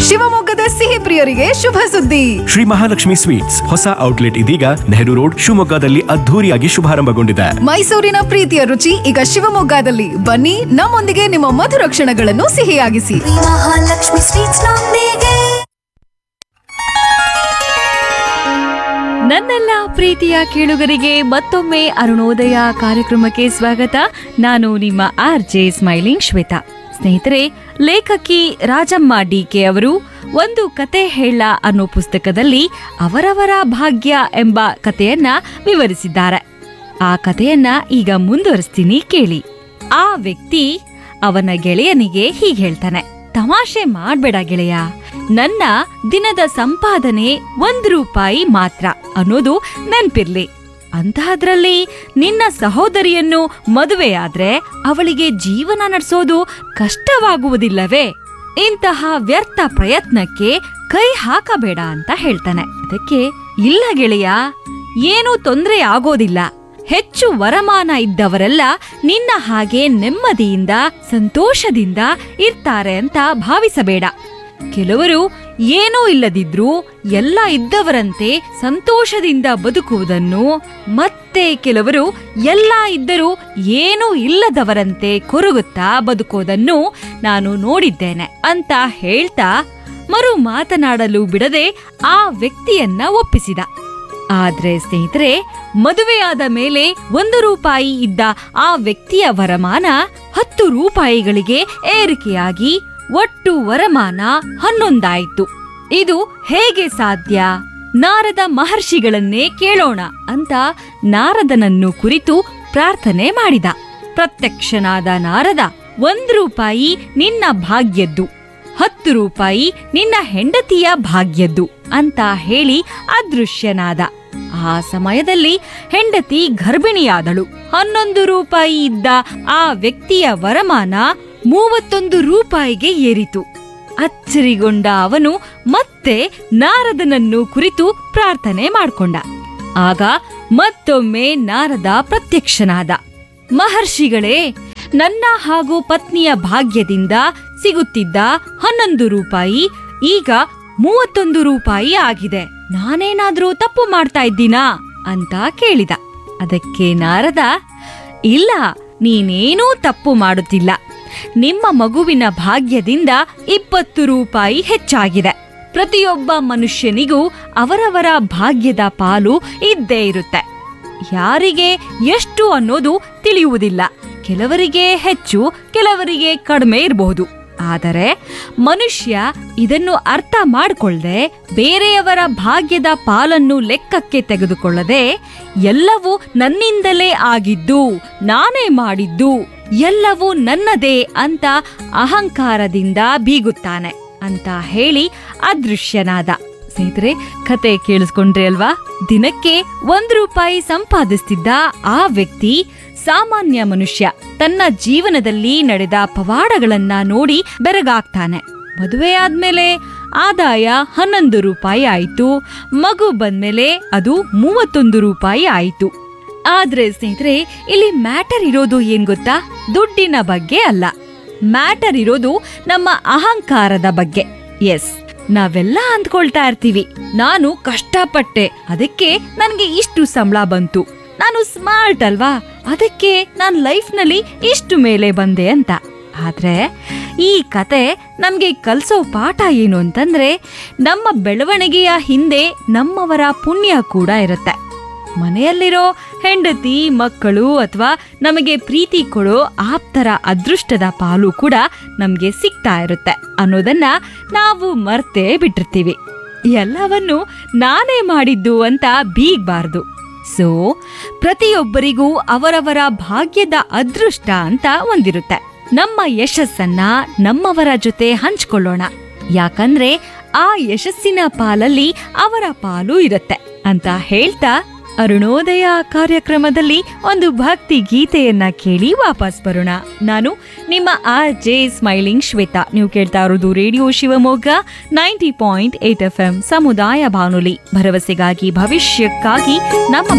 ಶಿವಮೊಗ್ಗದ ಸಿಹಿ ಪ್ರಿಯರಿಗೆ ಶುಭ ಸುದ್ದಿ ಶ್ರೀ ಮಹಾಲಕ್ಷ್ಮಿ ಸ್ವೀಟ್ಸ್ ಹೊಸ ಔಟ್ಲೆಟ್ ಇದೀಗ ನೆಹರು ರೋಡ್ ಶಿವಮೊಗ್ಗದಲ್ಲಿ ಅದ್ಧೂರಿಯಾಗಿ ಶುಭಾರಂಭಗೊಂಡಿದೆ ಮೈಸೂರಿನ ಪ್ರೀತಿಯ ರುಚಿ ಈಗ ಶಿವಮೊಗ್ಗದಲ್ಲಿ ಬನ್ನಿ ನಮ್ಮೊಂದಿಗೆ ನಿಮ್ಮ ಮಧುರ ಕ್ಷಣಗಳನ್ನು ಸಿಹಿಯಾಗಿಸಿ ಮಹಾಲಕ್ಷ್ಮಿ ಸ್ವೀಟ್ಸ್ ನೊಂದಿಗೆ ನನ್ನೆಲ್ಲ ಪ್ರೀತಿಯ ಕೇಳುಗರಿಗೆ ಮತ್ತೊಮ್ಮೆ ಅರುಣೋದಯ ಕಾರ್ಯಕ್ರಮಕ್ಕೆ ಸ್ವಾಗತ ನಾನು ನಿಮ್ಮ ಆರ್ ಜೆ ಸ್ಮೈಲಿಂಗ್ ಶ್ವೇತಾ ಸ್ನೇಹಿತರೆ ಲೇಖಕಿ ರಾಜಮ್ಮ ಡಿಕೆ ಅವರು ಒಂದು ಕತೆ ಹೇಳ ಅನ್ನೋ ಪುಸ್ತಕದಲ್ಲಿ ಅವರವರ ಭಾಗ್ಯ ಎಂಬ ಕಥೆಯನ್ನ ವಿವರಿಸಿದ್ದಾರೆ ಆ ಕಥೆಯನ್ನ ಈಗ ಮುಂದುವರಿಸ್ತೀನಿ ಕೇಳಿ ಆ ವ್ಯಕ್ತಿ ಅವನ ಗೆಳೆಯನಿಗೆ ಹೀಗೆ ಹೇಳ್ತಾನೆ ತಮಾಷೆ ಮಾಡ್ಬೇಡ ಗೆಳೆಯ ನನ್ನ ದಿನದ ಸಂಪಾದನೆ ಒಂದ್ ರೂಪಾಯಿ ಮಾತ್ರ ಅನ್ನೋದು ನೆನ್ಪಿರ್ಲಿ ಅಂತಹದ್ರಲ್ಲಿ ನಿನ್ನ ಸಹೋದರಿಯನ್ನು ಮದುವೆಯಾದ್ರೆ ಅವಳಿಗೆ ಜೀವನ ನಡೆಸೋದು ಕಷ್ಟವಾಗುವುದಿಲ್ಲವೇ ಇಂತಹ ವ್ಯರ್ಥ ಪ್ರಯತ್ನಕ್ಕೆ ಕೈ ಹಾಕಬೇಡ ಅಂತ ಹೇಳ್ತಾನೆ ಅದಕ್ಕೆ ಇಲ್ಲ ಗೆಳೆಯ ಏನೂ ತೊಂದರೆ ಆಗೋದಿಲ್ಲ ಹೆಚ್ಚು ವರಮಾನ ಇದ್ದವರೆಲ್ಲ ನಿನ್ನ ಹಾಗೆ ನೆಮ್ಮದಿಯಿಂದ ಸಂತೋಷದಿಂದ ಇರ್ತಾರೆ ಅಂತ ಭಾವಿಸಬೇಡ ಕೆಲವರು ಏನೂ ಇಲ್ಲದಿದ್ರೂ ಎಲ್ಲ ಇದ್ದವರಂತೆ ಸಂತೋಷದಿಂದ ಬದುಕುವುದನ್ನು ಮತ್ತೆ ಕೆಲವರು ಎಲ್ಲ ಇದ್ದರೂ ಏನೂ ಇಲ್ಲದವರಂತೆ ಕೊರಗುತ್ತಾ ಬದುಕೋದನ್ನು ನಾನು ನೋಡಿದ್ದೇನೆ ಅಂತ ಹೇಳ್ತಾ ಮರು ಮಾತನಾಡಲು ಬಿಡದೆ ಆ ವ್ಯಕ್ತಿಯನ್ನ ಒಪ್ಪಿಸಿದ ಆದ್ರೆ ಸ್ನೇಹಿತರೆ ಮದುವೆಯಾದ ಮೇಲೆ ಒಂದು ರೂಪಾಯಿ ಇದ್ದ ಆ ವ್ಯಕ್ತಿಯ ವರಮಾನ ಹತ್ತು ರೂಪಾಯಿಗಳಿಗೆ ಏರಿಕೆಯಾಗಿ ಒಟ್ಟು ವರಮಾನ ಹನ್ನೊಂದಾಯಿತು ಇದು ಹೇಗೆ ಸಾಧ್ಯ ನಾರದ ಮಹರ್ಷಿಗಳನ್ನೇ ಕೇಳೋಣ ಅಂತ ನಾರದನನ್ನು ಕುರಿತು ಪ್ರಾರ್ಥನೆ ಮಾಡಿದ ಪ್ರತ್ಯಕ್ಷನಾದ ನಾರದ ಒಂದು ರೂಪಾಯಿ ನಿನ್ನ ಭಾಗ್ಯದ್ದು ಹತ್ತು ರೂಪಾಯಿ ನಿನ್ನ ಹೆಂಡತಿಯ ಭಾಗ್ಯದ್ದು ಅಂತ ಹೇಳಿ ಅದೃಶ್ಯನಾದ ಆ ಸಮಯದಲ್ಲಿ ಹೆಂಡತಿ ಗರ್ಭಿಣಿಯಾದಳು ಹನ್ನೊಂದು ರೂಪಾಯಿ ಇದ್ದ ಆ ವ್ಯಕ್ತಿಯ ವರಮಾನ ಮೂವತ್ತೊಂದು ರೂಪಾಯಿಗೆ ಏರಿತು ಅಚ್ಚರಿಗೊಂಡ ಅವನು ಮತ್ತೆ ನಾರದನನ್ನು ಕುರಿತು ಪ್ರಾರ್ಥನೆ ಮಾಡ್ಕೊಂಡ ಆಗ ಮತ್ತೊಮ್ಮೆ ನಾರದ ಪ್ರತ್ಯಕ್ಷನಾದ ಮಹರ್ಷಿಗಳೇ ನನ್ನ ಹಾಗೂ ಪತ್ನಿಯ ಭಾಗ್ಯದಿಂದ ಸಿಗುತ್ತಿದ್ದ ಹನ್ನೊಂದು ರೂಪಾಯಿ ಈಗ ಮೂವತ್ತೊಂದು ರೂಪಾಯಿ ಆಗಿದೆ ನಾನೇನಾದ್ರೂ ತಪ್ಪು ಮಾಡ್ತಾ ಇದ್ದೀನಾ ಅಂತ ಕೇಳಿದ ಅದಕ್ಕೆ ನಾರದ ಇಲ್ಲ ನೀನೇನೂ ತಪ್ಪು ಮಾಡುತ್ತಿಲ್ಲ ನಿಮ್ಮ ಮಗುವಿನ ಭಾಗ್ಯದಿಂದ ಇಪ್ಪತ್ತು ರೂಪಾಯಿ ಹೆಚ್ಚಾಗಿದೆ ಪ್ರತಿಯೊಬ್ಬ ಮನುಷ್ಯನಿಗೂ ಅವರವರ ಭಾಗ್ಯದ ಪಾಲು ಇದ್ದೇ ಇರುತ್ತೆ ಯಾರಿಗೆ ಎಷ್ಟು ಅನ್ನೋದು ತಿಳಿಯುವುದಿಲ್ಲ ಕೆಲವರಿಗೆ ಹೆಚ್ಚು ಕೆಲವರಿಗೆ ಕಡಿಮೆ ಇರಬಹುದು ಆದರೆ ಮನುಷ್ಯ ಇದನ್ನು ಅರ್ಥ ಮಾಡಿಕೊಳ್ಳದೆ ಬೇರೆಯವರ ಭಾಗ್ಯದ ಪಾಲನ್ನು ಲೆಕ್ಕಕ್ಕೆ ತೆಗೆದುಕೊಳ್ಳದೆ ಎಲ್ಲವೂ ನನ್ನಿಂದಲೇ ಆಗಿದ್ದು ನಾನೇ ಮಾಡಿದ್ದು ಎಲ್ಲವೂ ನನ್ನದೇ ಅಂತ ಅಹಂಕಾರದಿಂದ ಬೀಗುತ್ತಾನೆ ಅಂತ ಹೇಳಿ ಅದೃಶ್ಯನಾದ ಸ್ನೇಹಿತರೆ ಕತೆ ಕೇಳಿಸ್ಕೊಂಡ್ರಿ ಅಲ್ವಾ ದಿನಕ್ಕೆ ಒಂದ್ ರೂಪಾಯಿ ಸಂಪಾದಿಸ್ತಿದ್ದ ಆ ವ್ಯಕ್ತಿ ಸಾಮಾನ್ಯ ಮನುಷ್ಯ ತನ್ನ ಜೀವನದಲ್ಲಿ ನಡೆದ ಪವಾಡಗಳನ್ನ ನೋಡಿ ಬೆರಗಾಗ್ತಾನೆ ಮದುವೆ ಆದ್ಮೇಲೆ ಆದಾಯ ಹನ್ನೊಂದು ರೂಪಾಯಿ ಆಯಿತು ಮಗು ಬಂದ್ಮೇಲೆ ಅದು ಮೂವತ್ತೊಂದು ರೂಪಾಯಿ ಆಯಿತು ಆದ್ರೆ ಸ್ನೇಹಿತರೆ ಇಲ್ಲಿ ಮ್ಯಾಟರ್ ಇರೋದು ಏನ್ ಗೊತ್ತಾ ದುಡ್ಡಿನ ಬಗ್ಗೆ ಅಲ್ಲ ಮ್ಯಾಟರ್ ಇರೋದು ನಮ್ಮ ಅಹಂಕಾರದ ಬಗ್ಗೆ ಎಸ್ ನಾವೆಲ್ಲ ಅಂದ್ಕೊಳ್ತಾ ಇರ್ತೀವಿ ನಾನು ಕಷ್ಟಪಟ್ಟೆ ಅದಕ್ಕೆ ನನ್ಗೆ ಇಷ್ಟು ಸಂಬಳ ಬಂತು ನಾನು ಸ್ಮಾರ್ಟ್ ಅಲ್ವಾ ಅದಕ್ಕೆ ನಾನ್ ಲೈಫ್ನಲ್ಲಿ ಇಷ್ಟು ಮೇಲೆ ಬಂದೆ ಅಂತ ಆದ್ರೆ ಈ ಕತೆ ನಮ್ಗೆ ಕಲ್ಸೋ ಪಾಠ ಏನು ಅಂತಂದ್ರೆ ನಮ್ಮ ಬೆಳವಣಿಗೆಯ ಹಿಂದೆ ನಮ್ಮವರ ಪುಣ್ಯ ಕೂಡ ಇರುತ್ತೆ ಮನೆಯಲ್ಲಿರೋ ಹೆಂಡತಿ ಮಕ್ಕಳು ಅಥವಾ ನಮಗೆ ಪ್ರೀತಿ ಕೊಡೋ ಆಪ್ತರ ಅದೃಷ್ಟದ ಪಾಲು ಕೂಡ ನಮ್ಗೆ ಸಿಗ್ತಾ ಇರುತ್ತೆ ಅನ್ನೋದನ್ನ ನಾವು ಮರ್ತೇ ಬಿಟ್ಟಿರ್ತೀವಿ ಎಲ್ಲವನ್ನು ನಾನೇ ಮಾಡಿದ್ದು ಅಂತ ಬೀಗ್ಬಾರ್ದು ಸೊ ಪ್ರತಿಯೊಬ್ಬರಿಗೂ ಅವರವರ ಭಾಗ್ಯದ ಅದೃಷ್ಟ ಅಂತ ಒಂದಿರುತ್ತೆ ನಮ್ಮ ಯಶಸ್ಸನ್ನ ನಮ್ಮವರ ಜೊತೆ ಹಂಚ್ಕೊಳ್ಳೋಣ ಯಾಕಂದ್ರೆ ಆ ಯಶಸ್ಸಿನ ಪಾಲಲ್ಲಿ ಅವರ ಪಾಲು ಇರುತ್ತೆ ಅಂತ ಹೇಳ್ತಾ ಅರುಣೋದಯ ಕಾರ್ಯಕ್ರಮದಲ್ಲಿ ಒಂದು ಭಕ್ತಿ ಗೀತೆಯನ್ನ ಕೇಳಿ ವಾಪಸ್ ಬರೋಣ ನಾನು ನಿಮ್ಮ ಆರ್ ಜೆ ಸ್ಮೈಲಿಂಗ್ ಶ್ವೇತಾ ನೀವು ಕೇಳ್ತಾ ಇರೋದು radio Shivamogga ninety point eight F M ಸಮುದಾಯ ಬಾನುಲಿ ಭರವಸೆಗಾಗಿ ಭವಿಷ್ಯಕ್ಕಾಗಿ ನಮ್ಮ